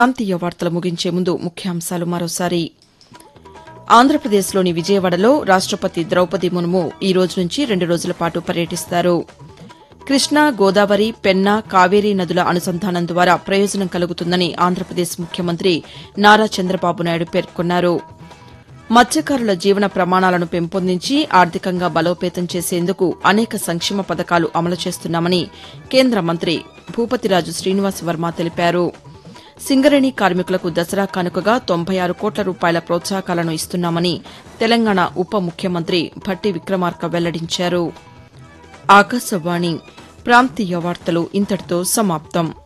ప్రాంతీయ వార్తలు ముగించే ముందు ముఖ్యాంశాలు మరోసారి ఆంధ్రప్రదేశ్లోని విజయవాడలో రాష్టపతి ద్రౌపది ముర్ము ఈ రోజు నుంచి రెండు రోజుల పాటు పర్యటిస్తారు కృష్ణా గోదావరి పెన్నా కావేరీ నదుల అనుసంధానం ద్వారా ప్రయోజనం కలుగుతుందని ఆంధ్రప్రదేశ్ ముఖ్యమంత్రి నారా చంద్రబాబు నాయుడు పేర్కొన్నారు మత్స్యకారుల జీవన ప్రమాణాలను పెంపొందించి ఆర్థికంగా బలోపేతం చేసేందుకు అనేక సంక్షేమ పథకాలు అమలు చేస్తున్నామని కేంద్ర మంత్రి భూపతిరాజు శ్రీనివాస్ వర్మ తెలిపారు సింగరేణి కార్మికులకు దసరా కానుకగా తొంభై ఆరు కోట్ల రూపాయల ప్రోత్సాహకాలను ఇస్తున్నామని తెలంగాణ ఉప ముఖ్యమంత్రి భట్టి విక్రమార్క వెల్లడించారు ఆకాశవాణి ప్రాంతీయ వార్తలు ఇంతటితో సమాప్తం